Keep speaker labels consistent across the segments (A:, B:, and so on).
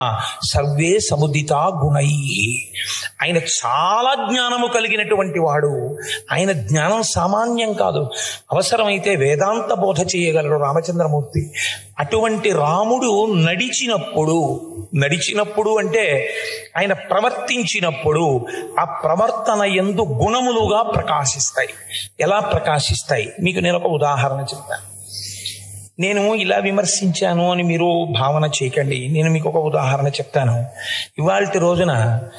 A: survey సముదిత గుణై ఆయన చాలా జ్ఞానము కలిగినటువంటి వాడు ఆయన జ్ఞానం సామాన్యం కాదు అవసరమైతే వేదాంత బోధ చేయగలడు రామచంద్రమూర్తి అటువంటి రాముడు నడిచినప్పుడు నడిచినప్పుడు అంటే ఆయన ప్రవర్తించినప్పుడు ఆ ప్రవర్తన ఎందు గుణములుగా ప్రకాశిస్తాయి ఎలా ప్రకాశిస్తాయి మీకు నేను ఒక ఉదాహరణ చెప్తాను నేను ఇలా విమర్శించాను అని మీరు భావన చేయకండి నేను మీకు ఒక ఉదాహరణ చెప్తాను ఇవాళ రోజున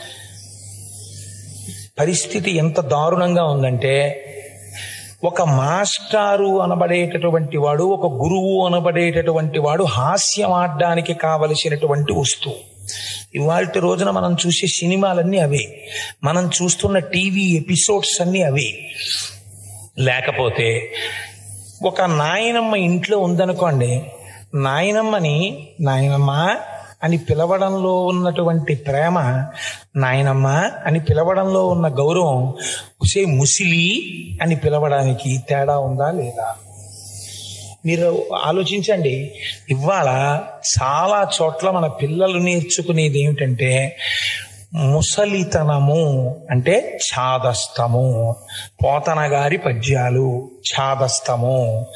A: పరిస్థితి ఎంత దారుణంగా ఉందంటే ఒక మాస్టారు అనబడేటటువంటి వాడు ఒక గురువు అనబడేటటువంటి వాడు హాస్యం ఆడడానికి కావలసినటువంటి వస్తువు ఇవాళ రోజున మనం చూసే సినిమాలన్నీ అవే మనం చూస్తున్న టీవీ ఎపిసోడ్స్ అన్నీ అవే లేకపోతే ఒక నాయనమ్మ ఇంట్లో ఉందనుకోండి నాయనమ్మని నాయనమ్మ అని పిలవడంలో ఉన్నటువంటి ప్రేమ నాయనమ్మ అని పిలవడంలో ఉన్న గౌరవం ఉసే ముసిలి అని పిలవడానికి తేడా ఉందా లేదా మీరు ఆలోచించండి ఇవాళ చాలా చోట్ల మన పిల్లలు నేర్చుకునేది ఏమిటంటే ముసలితనము అంటే ఛాదస్తము పోతన గారి పద్యాలు ఛాదస్తము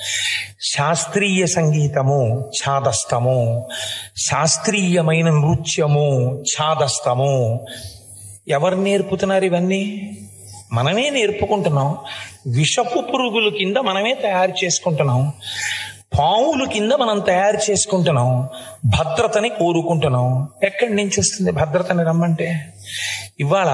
A: శాస్త్రీయ సంగీతము ఛాదస్తము శాస్త్రీయమైన నృత్యము ఛాదస్తము ఎవరు నేర్పుతున్నారు ఇవన్నీ మనమే నేర్పుకుంటున్నాం విషపు పురుగుల కింద మనమే తయారు చేసుకుంటున్నాం పావుల కింద మనం తయారు చేసుకుంటున్నాం భద్రతని కోరుకుంటున్నాం ఎక్కడి నుంచి వస్తుంది భద్రతని రమ్మంటే ఇవాళ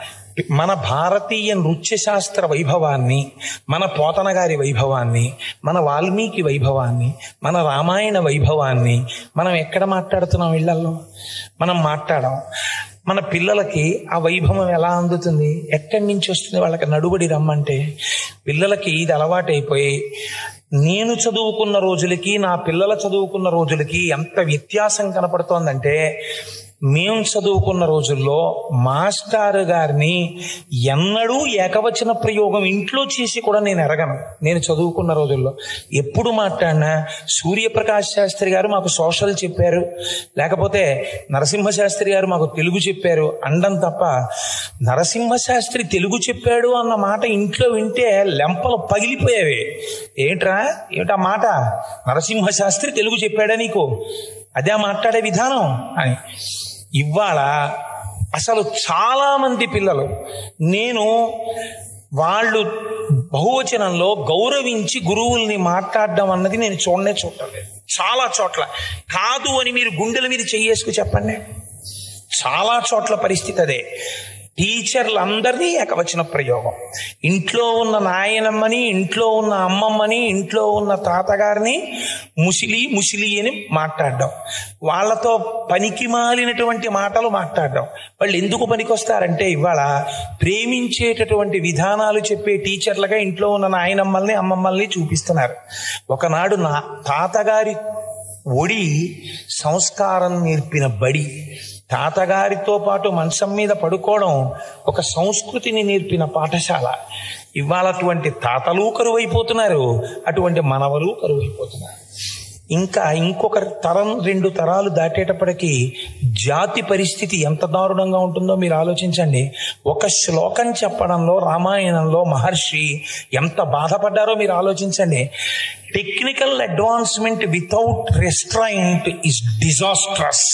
A: మన భారతీయ నృత్య శాస్త్ర వైభవాన్ని మన పోతన గారి వైభవాన్ని మన వాల్మీకి వైభవాన్ని మన రామాయణ వైభవాన్ని మనం ఎక్కడ మాట్లాడుతున్నాం ఇళ్లలో మనం మాట్లాడం మన పిల్లలకి ఆ వైభవం ఎలా అందుతుంది ఎక్కడి నుంచి వస్తుంది వాళ్ళకి నడుబడి రమ్మంటే పిల్లలకి ఇది అలవాటైపోయి నేను చదువుకున్న రోజులకి నా పిల్లల చదువుకున్న రోజులకి ఎంత వ్యత్యాసం కనపడుతోందంటే మేము చదువుకున్న రోజుల్లో మాస్టర్ గారిని ఎన్నడూ ఏకవచన ప్రయోగం ఇంట్లో చేసి కూడా నేను ఎరగను నేను చదువుకున్న రోజుల్లో ఎప్పుడు మాట్లాడినా సూర్యప్రకాష్ శాస్త్రి గారు మాకు సోషల్ చెప్పారు లేకపోతే నరసింహ శాస్త్రి గారు మాకు తెలుగు చెప్పారు అండం తప్ప నరసింహ శాస్త్రి తెలుగు చెప్పాడు అన్న మాట ఇంట్లో వింటే లెంపలు పగిలిపోయేవి ఏంట్రా ఏమిటా మాట నరసింహ శాస్త్రి తెలుగు చెప్పాడా నీకు అదే మాట్లాడే విధానం అని ఇవాళ అసలు చాలా మంది పిల్లలు నేను వాళ్ళు బహువచనంలో గౌరవించి గురువుల్ని మాట్లాడడం అన్నది నేను చూడనే చూడలేదు చాలా చోట్ల కాదు అని మీరు గుండెల మీద చెయ్యేసుకు చెప్పండి చాలా చోట్ల పరిస్థితి అదే టీచర్లందరినీ ఏకవచన ప్రయోగం ఇంట్లో ఉన్న నాయనమ్మని ఇంట్లో ఉన్న అమ్మమ్మని ఇంట్లో ఉన్న తాతగారిని ముసిలి ముసిలి అని మాట్లాడడం వాళ్ళతో పనికి మాలినటువంటి మాటలు మాట్లాడడం వాళ్ళు ఎందుకు పనికొస్తారంటే ఇవాళ ప్రేమించేటటువంటి విధానాలు చెప్పే టీచర్లుగా ఇంట్లో ఉన్న నాయనమ్మల్ని అమ్మమ్మల్ని చూపిస్తున్నారు ఒకనాడు నా తాతగారి ఒడి సంస్కారం నేర్పిన బడి తాతగారితో పాటు మంచం మీద పడుకోవడం ఒక సంస్కృతిని నేర్పిన పాఠశాల ఇవాళ అటువంటి తాతలు కరువైపోతున్నారు అటువంటి మనవలు కరువైపోతున్నారు ఇంకా ఇంకొక తరం రెండు తరాలు దాటేటప్పటికి జాతి పరిస్థితి ఎంత దారుణంగా ఉంటుందో మీరు ఆలోచించండి ఒక శ్లోకం చెప్పడంలో రామాయణంలో మహర్షి ఎంత బాధపడ్డారో మీరు ఆలోచించండి technical advancement without restraint is disastrous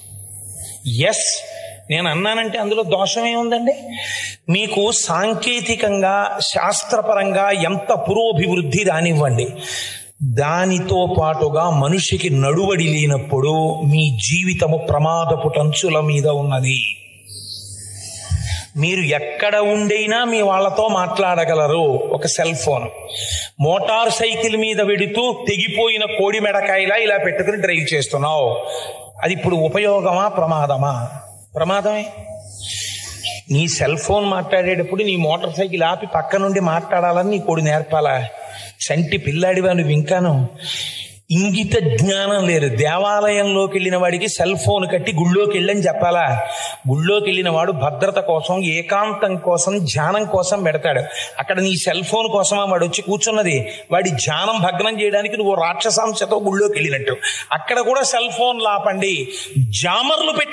A: ఎస్ నేను అన్నానంటే అందులో దోషం ఏముందండి మీకు సాంకేతికంగా శాస్త్రపరంగా ఎంత పురోభివృద్ధి రానివ్వండి దానితో పాటుగా మనిషికి నడువడి లేనప్పుడు మీ జీవితము ప్రమాదపు టంచుల మీద ఉన్నది మీరు ఎక్కడ ఉండైనా మీ వాళ్ళతో మాట్లాడగలరు ఒక సెల్ ఫోన్ మోటార్ సైకిల్ మీద వెడుతూ తెగిపోయిన కోడి మెడకాయలా ఇలా పెట్టుకుని డ్రైవ్ చేస్తున్నావు అది ఇప్పుడు ఉపయోగమా ప్రమాదమా ప్రమాదమే నీ సెల్ ఫోన్ మాట్లాడేటప్పుడు నీ మోటార్ సైకిల్ ఆపి పక్క నుండి మాట్లాడాలని నీ కోడి నేర్పాలా సంటి పిల్లాడివా నువ్వు ఇంకాను ఇంగిత జ్ఞానం లేదు దేవాలయంలోకి వెళ్ళిన వాడికి సెల్ ఫోన్ కట్టి గుళ్ళోకి వెళ్ళని చెప్పాలా గుళ్ళోకి వెళ్ళిన వాడు భద్రత కోసం ఏకాంతం కోసం ధ్యానం కోసం పెడతాడు అక్కడ నీ సెల్ ఫోన్ కోసమా వాడు వచ్చి కూర్చున్నది వాడి ధ్యానం భగ్నం చేయడానికి నువ్వు రాక్షసాంశతో గుళ్ళోకి వెళ్ళినట్టు అక్కడ కూడా సెల్ ఫోన్ లాపండి జామర్లు పెట్టి